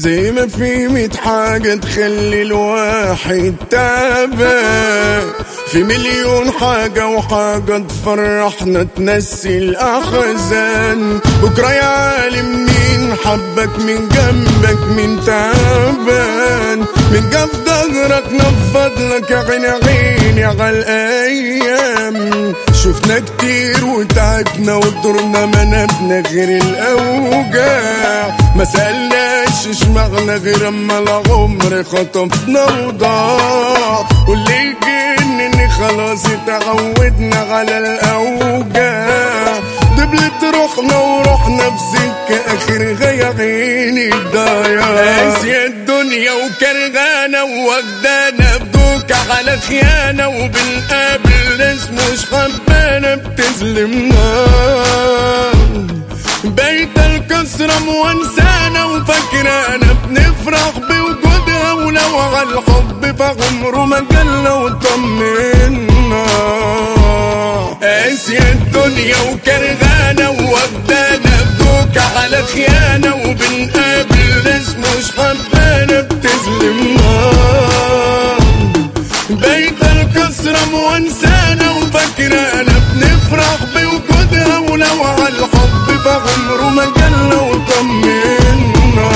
زي ما في ميت حاجة تخلي الواحد تعبان في مليون حاجة وحاجة تفرحنا تنسي الأحزان بكرة يا عالم مين حبك من جنبك مين تعبان من جنب ظهرك نفض لك يا عين عيني على الأيام شفنا كتير وتعبنا ودورنا ما نبنا غير الأوجاع ما سألناش اشمعنا غير اما العمر خطفنا وضاع واللي يجنني خلاص اتعودنا على الأوجاع دبلت روحنا ورحنا بسكة آخرها يا عيني الضياع قاسية الدنيا وكرغانة وواخدانا بدوكة على خيانة وبنقابل ناس مش حبانا بتظلمنا بيت الكسرة موانسانا وفاكرانا بنفرح بوجودها ولو على الحب فعمره ما جالنا وطمنا قاسية الدنيا وكرغانة وواخدانا بدوكة على خيانة وبنقابل ناس مش حبانا بتظلمنا بيت الكسرة موانسانا وفاكرانا بنفرح بوجودها ولو على الحب فعمره ما جالنا وطمنا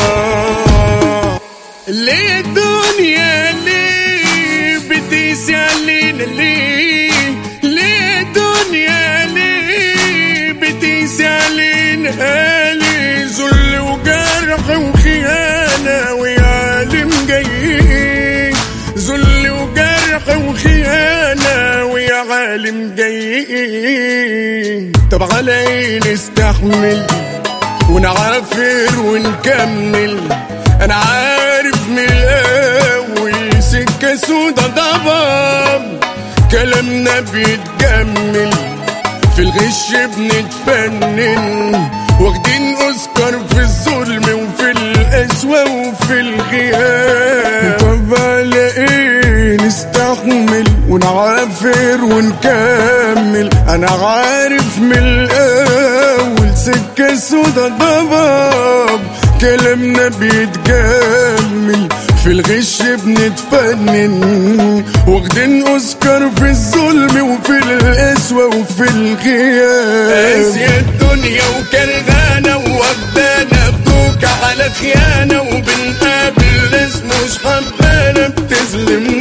ليه الدنيا ليه بتقيسي علينا ليه ليه الدنيا ليه بتقيسي علينا ليه ذل وجرح وخيانة ويا عالم جاي ذل وجرح وخيانة ويا عالم جاي طب على ايه نستحمل ونعافر ونكمل انا عارف من الاول سكة سودا ضباب كلامنا بيتجمل في الغش بنتفنن واخدين اوسكار في الظلم وفي القسوة وفي الغياب طب على ايه نستحمل ونعافر ونكمل انا عارف من الاول سكة سودا ضباب كلامنا بيتجمل في الغش بنتفنن واخدين اوسكار في الظلم وفي القسوة وفي الغياب قاسية الدنيا وكرغانة وواخدانا بدوكة على خيانة وبنقابل ناس مش حبانا بتظلمنا